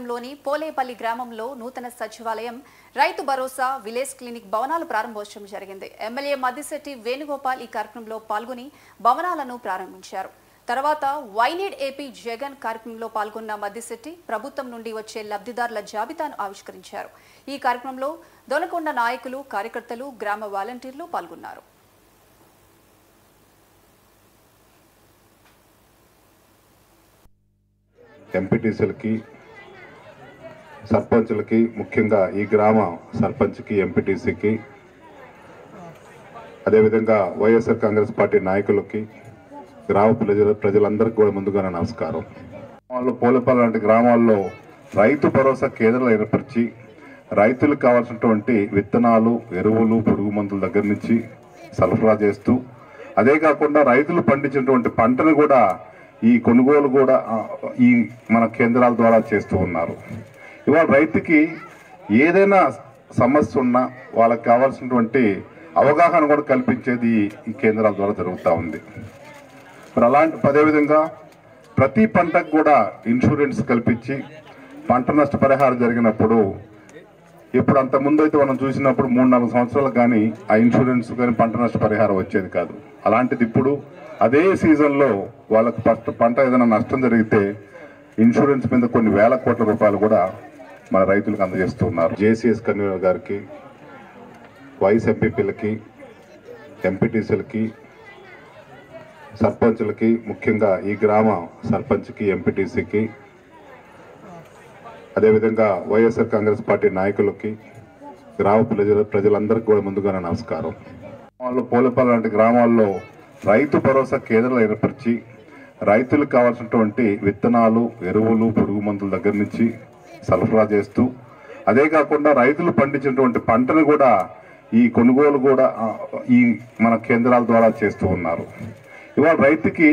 మండలంలోని పోలేపల్లి గ్రామంలో నూతన సచివాలయం రైతు భరోసా విలేజ్ క్లినిక్ భవనాలు ప్రారంభోత్సవం జరిగింది ఎమ్మెల్యే మద్దిశెట్టి వేణుగోపాల్ ఈ కార్యక్రమంలో పాల్గొని భవనాలను ప్రారంభించారు తర్వాత వైనీడ్ ఏపీ జగన్ కార్యక్రమంలో పాల్గొన్న మద్దిశెట్టి ప్రభుత్వం నుండి వచ్చే లబ్ధిదారుల జాబితాను ఆవిష్కరించారు ఈ కార్యక్రమంలో దొనకొండ నాయకులు కార్యకర్తలు గ్రామ వాలంటీర్లు పాల్గొన్నారు ఎంపీటీసీలకి సర్పంచులకి ముఖ్యంగా ఈ గ్రామ సర్పంచ్కి ఎంపీటీసీకి అదేవిధంగా వైఎస్ఆర్ కాంగ్రెస్ పార్టీ నాయకులకి గ్రామ ప్రజల ప్రజలందరికీ కూడా ముందుగా నా నమస్కారం గ్రామాల్లో పోలేపల్లి లాంటి గ్రామాల్లో రైతు భరోసా కేంద్రాలు ఏర్పరిచి రైతులకు కావాల్సినటువంటి విత్తనాలు ఎరువులు పురుగు మందుల దగ్గర నుంచి సరఫరా చేస్తూ అదే కాకుండా రైతులు పండించినటువంటి పంటను కూడా ఈ కొనుగోలు కూడా ఆ, ఈ మన కేంద్రాల ద్వారా చేస్తూ ఉన్నారు ఇవాళ రైతుకి ఏదైనా సమస్య ఉన్నా వాళ్ళకి కావాల్సినటువంటి అవగాహన కూడా కల్పించేది ఈ కేంద్రాల ద్వారా జరుగుతూ ఉంది మరి అలాంటి అదేవిధంగా ప్రతి పంటకు కూడా ఇన్సూరెన్స్ కల్పించి పంట నష్ట పరిహారం జరిగినప్పుడు ఇప్పుడు అంత ముందు అయితే మనం చూసినప్పుడు మూడు నాలుగు సంవత్సరాలకు కానీ ఆ ఇన్సూరెన్స్ కానీ పంట నష్ట పరిహారం వచ్చేది కాదు అలాంటిది ఇప్పుడు అదే సీజన్లో వాళ్ళకి ఫస్ట్ పంట ఏదైనా నష్టం జరిగితే ఇన్సూరెన్స్ మీద కొన్ని వేల కోట్ల రూపాయలు కూడా మన రైతులకు అందజేస్తూ ఉన్నారు జేసీఎస్ కన్వీనర్ గారికి వైస్ ఎంపీపీలకి ఎంపీటీసీలకి సర్పంచులకి ముఖ్యంగా ఈ గ్రామ సర్పంచ్కి ఎంపీటీసీకి అదేవిధంగా వైఎస్ఆర్ కాంగ్రెస్ పార్టీ నాయకులకి గ్రామ ప్రజల ప్రజలందరికీ కూడా ముందుగా నా నమస్కారం గ్రామాల్లో పోలేపల్లి లాంటి గ్రామాల్లో రైతు భరోసా కేంద్రాలు ఏర్పరిచి రైతులకు కావాల్సినటువంటి విత్తనాలు ఎరువులు పురుగు మందుల దగ్గర నుంచి సరఫరా చేస్తూ అదే కాకుండా రైతులు పండించినటువంటి పంటను కూడా ఈ కొనుగోలు కూడా ఆ, ఈ మన కేంద్రాల ద్వారా చేస్తూ ఉన్నారు ఇవాళ రైతుకి